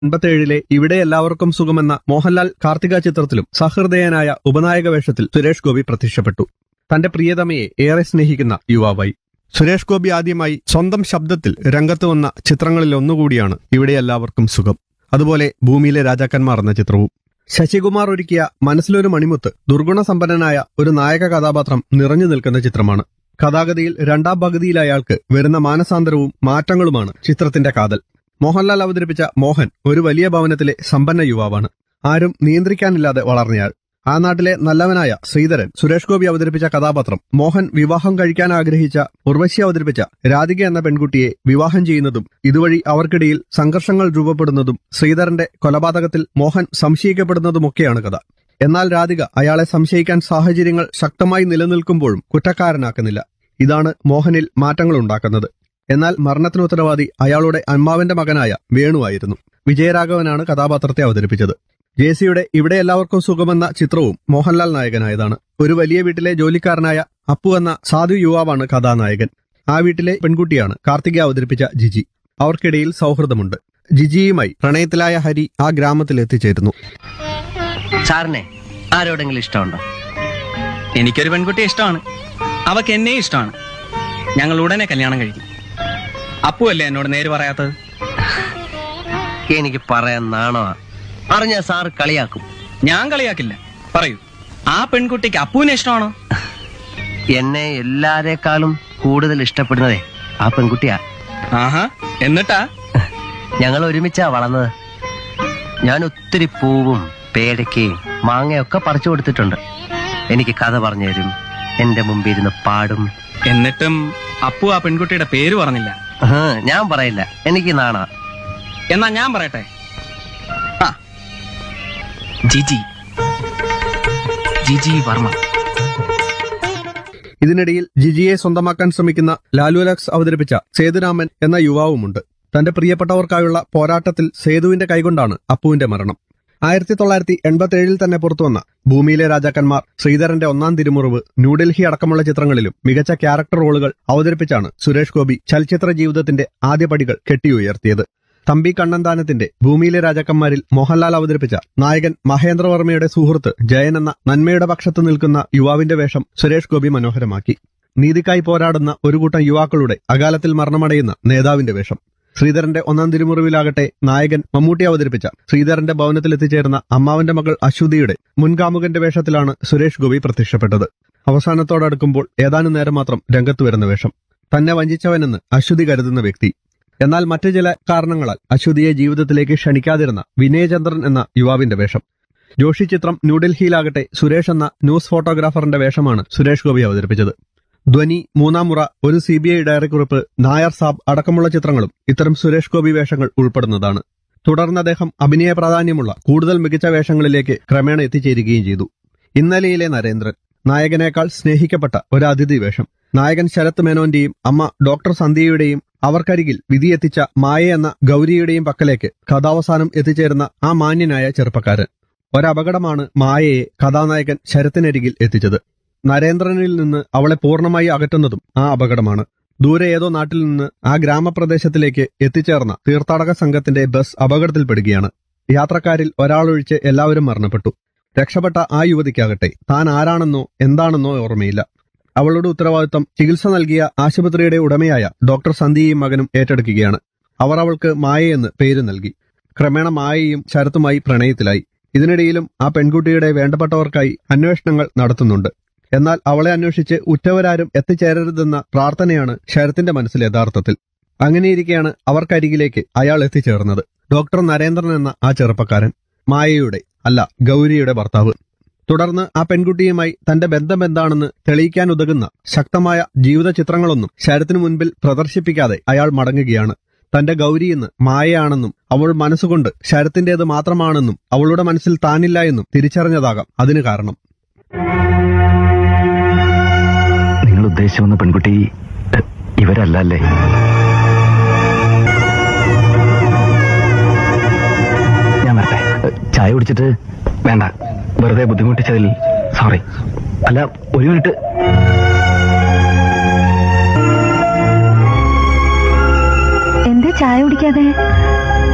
എൺപത്തിയേഴിലെ ഇവിടെ എല്ലാവർക്കും സുഖമെന്ന മോഹൻലാൽ കാർത്തിക ചിത്രത്തിലും സഹൃദയനായ ഉപനായക വേഷത്തിൽ സുരേഷ് ഗോപി പ്രത്യക്ഷപ്പെട്ടു തന്റെ പ്രിയതമയെ ഏറെ സ്നേഹിക്കുന്ന യുവാവായി സുരേഷ് ഗോപി ആദ്യമായി സ്വന്തം ശബ്ദത്തിൽ രംഗത്ത് വന്ന ചിത്രങ്ങളിൽ ഒന്നുകൂടിയാണ് ഇവിടെ എല്ലാവർക്കും സുഖം അതുപോലെ ഭൂമിയിലെ രാജാക്കന്മാർ എന്ന ചിത്രവും ശശികുമാർ ഒരുക്കിയ മനസ്സിലൊരു മണിമുത്ത് ദുർഗുണസമ്പന്നനായ ഒരു നായക കഥാപാത്രം നിറഞ്ഞു നിൽക്കുന്ന ചിത്രമാണ് കഥാഗതിയിൽ രണ്ടാം പകുതിയിൽ അയാൾക്ക് വരുന്ന മാനസാന്തരവും മാറ്റങ്ങളുമാണ് ചിത്രത്തിന്റെ കാതൽ മോഹൻലാൽ അവതരിപ്പിച്ച മോഹൻ ഒരു വലിയ ഭവനത്തിലെ സമ്പന്ന യുവാവാണ് ആരും നിയന്ത്രിക്കാനില്ലാതെ വളർന്നയാൾ ആ നാട്ടിലെ നല്ലവനായ ശ്രീധരൻ സുരേഷ് ഗോപി അവതരിപ്പിച്ച കഥാപാത്രം മോഹൻ വിവാഹം കഴിക്കാൻ ആഗ്രഹിച്ച ഉർവശി അവതരിപ്പിച്ച രാധിക എന്ന പെൺകുട്ടിയെ വിവാഹം ചെയ്യുന്നതും ഇതുവഴി അവർക്കിടയിൽ സംഘർഷങ്ങൾ രൂപപ്പെടുന്നതും ശ്രീധരന്റെ കൊലപാതകത്തിൽ മോഹൻ സംശയിക്കപ്പെടുന്നതുമൊക്കെയാണ് കഥ എന്നാൽ രാധിക അയാളെ സംശയിക്കാൻ സാഹചര്യങ്ങൾ ശക്തമായി നിലനിൽക്കുമ്പോഴും കുറ്റക്കാരനാക്കുന്നില്ല ഇതാണ് മോഹനിൽ മാറ്റങ്ങൾ ഉണ്ടാക്കുന്നത് എന്നാൽ മരണത്തിന് ഉത്തരവാദി അയാളുടെ അമ്മാവിന്റെ മകനായ വേണുവായിരുന്നു വിജയരാഘവനാണ് കഥാപാത്രത്തെ അവതരിപ്പിച്ചത് ജെസിയുടെ ഇവിടെ എല്ലാവർക്കും സുഖമെന്ന ചിത്രവും മോഹൻലാൽ നായകനായതാണ് ഒരു വലിയ വീട്ടിലെ ജോലിക്കാരനായ അപ്പു എന്ന സാധു യുവാവാണ് കഥാനായകൻ ആ വീട്ടിലെ പെൺകുട്ടിയാണ് കാർത്തിക അവതരിപ്പിച്ച ജിജി അവർക്കിടയിൽ സൗഹൃദമുണ്ട് ജിജിയുമായി പ്രണയത്തിലായ ഹരി ആ ഗ്രാമത്തിൽ എത്തിച്ചേരുന്നു സാറിനെ ആരോടെങ്കിലും ഇഷ്ടമുണ്ടോ എനിക്കൊരു പെൺകുട്ടിയെ ഇഷ്ടമാണ് അവക്ക് എന്നെ ഇഷ്ടമാണ് ഞങ്ങൾ ഉടനെ കല്യാണം കഴിക്കും അപ്പു അല്ലേ എന്നോട് നേര് പറയാത്തത് എനിക്ക് പറയാൻ നാണോ അറിഞ്ഞ സാർ കളിയാക്കും ഞാൻ കളിയാക്കില്ല പറയൂ ആ പെൺകുട്ടിക്ക് അപ്പുവിനെ ഇഷ്ടമാണോ എന്നെ എല്ലാരേക്കാളും കൂടുതൽ ഇഷ്ടപ്പെടുന്നതേ ആ പെൺകുട്ടിയാ ആഹാ എന്നിട്ടാ ഞങ്ങൾ ഒരുമിച്ചാ വളർന്നത് ഞാൻ ഒത്തിരി പൂവും പേരയ്ക്കയും മാങ്ങയൊക്കെ പറിച്ചു കൊടുത്തിട്ടുണ്ട് എനിക്ക് കഥ പറഞ്ഞു തരും എന്റെ മുമ്പിൽ ഇരുന്ന് പാടും എന്നിട്ടും അപ്പു ആ പെൺകുട്ടിയുടെ പേര് പറഞ്ഞില്ല ആഹ്, ഞാൻ പറയില്ല എനിക്ക് നാണ എന്നാ ഞാൻ പറയട്ടെ ആ ജിജി ജിജി വർമ്മ ഇതിനിടയിൽ ജിജിയെ സ്വന്തമാക്കാൻ ശ്രമിക്കുന്ന ലാലു അലക്സ് അവതരിപ്പിച്ച സേതുരാമൻ എന്ന യുവാവുമുണ്ട് തന്റെ പ്രിയപ്പെട്ടവർക്കായുള്ള പോരാട്ടത്തിൽ സേതുവിന്റെ കൈകൊണ്ടാണ് അപ്പുവിന്റെ മരണം ആയിരത്തി തൊള്ളായിരത്തി എൺപത്തി ഏഴിൽ തന്നെ പുറത്തുവന്ന ഭൂമിയിലെ രാജാക്കന്മാർ ശ്രീധരന്റെ ഒന്നാം തിരുമുറിവ് ന്യൂഡൽഹി അടക്കമുള്ള ചിത്രങ്ങളിലും മികച്ച ക്യാരക്ടർ റോളുകൾ അവതരിപ്പിച്ചാണ് സുരേഷ് ഗോപി ചലച്ചിത്ര ജീവിതത്തിന്റെ ആദ്യപടികൾ കെട്ടിയുയർത്തിയത് തമ്പി കണ്ണന്താനത്തിന്റെ ഭൂമിയിലെ രാജാക്കന്മാരിൽ മോഹൻലാൽ അവതരിപ്പിച്ച നായകൻ മഹേന്ദ്രവർമ്മയുടെ സുഹൃത്ത് ജയൻ എന്ന നന്മയുടെ പക്ഷത്ത് നിൽക്കുന്ന യുവാവിന്റെ വേഷം സുരേഷ് ഗോപി മനോഹരമാക്കി നീതിക്കായി പോരാടുന്ന ഒരു കൂട്ടം യുവാക്കളുടെ അകാലത്തിൽ മരണമടയുന്ന നേതാവിന്റെ വേഷം ശ്രീധരന്റെ ഒന്നാം തിരുമുറിവിലാകട്ടെ നായകൻ മമ്മൂട്ടി അവതരിപ്പിച്ച ശ്രീധരന്റെ ഭവനത്തിൽ എത്തിച്ചേർന്ന അമ്മാവന്റെ മകൾ അശ്വതിയുടെ മുൻകാമുകന്റെ വേഷത്തിലാണ് സുരേഷ് ഗോപി പ്രത്യക്ഷപ്പെട്ടത് അവസാനത്തോടടുക്കുമ്പോൾ ഏതാനും നേരം മാത്രം രംഗത്ത് വരുന്ന വേഷം തന്നെ വഞ്ചിച്ചവനെന്ന് അശ്വതി കരുതുന്ന വ്യക്തി എന്നാൽ മറ്റു ചില കാരണങ്ങളാൽ അശ്വതിയെ ജീവിതത്തിലേക്ക് ക്ഷണിക്കാതിരുന്ന വിനയചന്ദ്രൻ എന്ന യുവാവിന്റെ വേഷം ജോഷി ചിത്രം ന്യൂഡൽഹിയിലാകട്ടെ സുരേഷ് എന്ന ന്യൂസ് ഫോട്ടോഗ്രാഫറിന്റെ വേഷമാണ് സുരേഷ് ഗോപി അവതരിപ്പിച്ചത് ധ്വനി മൂന്നാം മുറ ഒരു സി ബി ഐ ഡയറിക്കുറിപ്പ് നായർ സാബ് അടക്കമുള്ള ചിത്രങ്ങളും ഇത്തരം സുരേഷ് ഗോപി വേഷങ്ങൾ ഉൾപ്പെടുന്നതാണ് തുടർന്ന് അദ്ദേഹം അഭിനയ പ്രാധാന്യമുള്ള കൂടുതൽ മികച്ച വേഷങ്ങളിലേക്ക് ക്രമേണ എത്തിച്ചേരുകയും ചെയ്തു ഇന്നലെയിലെ നരേന്ദ്രൻ നായകനേക്കാൾ സ്നേഹിക്കപ്പെട്ട ഒരു അതിഥി വേഷം നായകൻ ശരത് മേനോന്റെയും അമ്മ ഡോക്ടർ സന്ധ്യയുടെയും അവർക്കരികിൽ വിധിയെത്തിച്ച മായ എന്ന ഗൗരിയുടെയും പക്കലേക്ക് കഥാവസാനം എത്തിച്ചേരുന്ന ആ മാന്യനായ ചെറുപ്പക്കാരൻ ഒരപകടമാണ് മായയെ കഥാനായകൻ ശരത്തിനരികിൽ എത്തിച്ചത് നരേന്ദ്രനിൽ നിന്ന് അവളെ പൂർണ്ണമായി അകറ്റുന്നതും ആ അപകടമാണ് ദൂരെ ഏതോ നാട്ടിൽ നിന്ന് ആ ഗ്രാമപ്രദേശത്തിലേക്ക് എത്തിച്ചേർന്ന തീർത്ഥാടക സംഘത്തിന്റെ ബസ് അപകടത്തിൽപ്പെടുകയാണ് യാത്രക്കാരിൽ ഒരാളൊഴിച്ച് എല്ലാവരും മരണപ്പെട്ടു രക്ഷപ്പെട്ട ആ യുവതിക്കാകട്ടെ താൻ ആരാണെന്നോ എന്താണെന്നോ ഓർമ്മയില്ല അവളുടെ ഉത്തരവാദിത്തം ചികിത്സ നൽകിയ ആശുപത്രിയുടെ ഉടമയായ ഡോക്ടർ സന്ധ്യയും മകനും ഏറ്റെടുക്കുകയാണ് അവർ അവൾക്ക് മായയെന്ന് പേര് നൽകി ക്രമേണ മായയും ശരത്തുമായി പ്രണയത്തിലായി ഇതിനിടയിലും ആ പെൺകുട്ടിയുടെ വേണ്ടപ്പെട്ടവർക്കായി അന്വേഷണങ്ങൾ നടത്തുന്നുണ്ട് എന്നാൽ അവളെ അന്വേഷിച്ച് ഉറ്റവരാരും എത്തിച്ചേരരുതെന്ന പ്രാർത്ഥനയാണ് ശരത്തിന്റെ മനസ്സിൽ യഥാർത്ഥത്തിൽ അങ്ങനെയിരിക്കെയാണ് അവർക്കരികിലേക്ക് അയാൾ എത്തിച്ചേർന്നത് ഡോക്ടർ നരേന്ദ്രൻ എന്ന ആ ചെറുപ്പക്കാരൻ മായയുടെ അല്ല ഗൗരിയുടെ ഭർത്താവ് തുടർന്ന് ആ പെൺകുട്ടിയുമായി തന്റെ ബന്ധം എന്താണെന്ന് തെളിയിക്കാൻ ഉതകുന്ന ശക്തമായ ജീവിത ചിത്രങ്ങളൊന്നും ശരത്തിനു മുൻപിൽ പ്രദർശിപ്പിക്കാതെ അയാൾ മടങ്ങുകയാണ് തന്റെ ഗൗരിയെന്ന് മായയാണെന്നും അവൾ മനസ്സുകൊണ്ട് ശരത്തിന്റേത് മാത്രമാണെന്നും അവളുടെ മനസ്സിൽ താനില്ല എന്നും തിരിച്ചറിഞ്ഞതാകാം അതിന് കാരണം നിങ്ങൾ ഉദ്ദേശിച്ചു വന്ന പെൺകുട്ടി എ, ഇവരല്ല അല്ലേ ഞാൻ വരട്ടെ എ, ചായ കുടിച്ചിട്ട് വേണ്ട വെറുതെ ബുദ്ധിമുട്ടിച്ചതിൽ സോറി അല്ല ഒരു മിനിറ്റ് എന്താ ചായ കുടിക്കാതെ